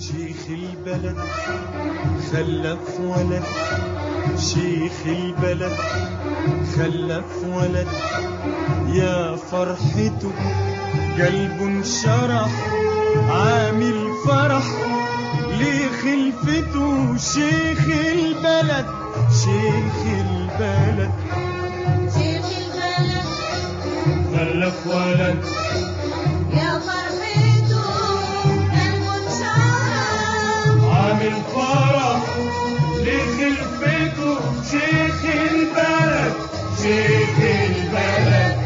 شيخ البلد خلف ولد شيخ البلد خلف ولد يا فرحته قلبه انشرح عامل فرح لخلفته شيخ البلد شيخ البلد شيخ البلد خلف ولد يا فرحته المنشرة عامل فرح لخلفته شيخ البلد شيخ البلد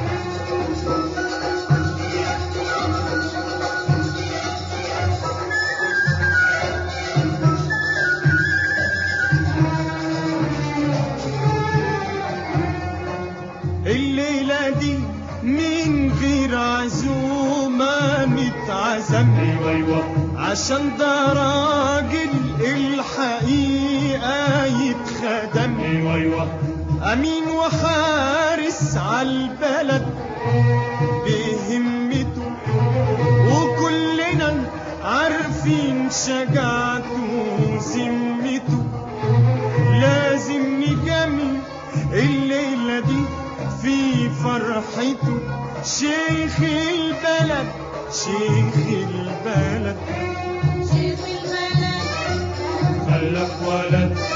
الليلة دي من غير عزومة نتعزم ايوه ايوه عشان ده راجل الحقيقة يتخدم ايوه ايوه امين وحارس عالبلد بهمته وكلنا عارفين شجاعته وذمته لازم نجمل الليلة دي في فرحته شيخ البلد شيخ البلد شيخ البلد خلف ولد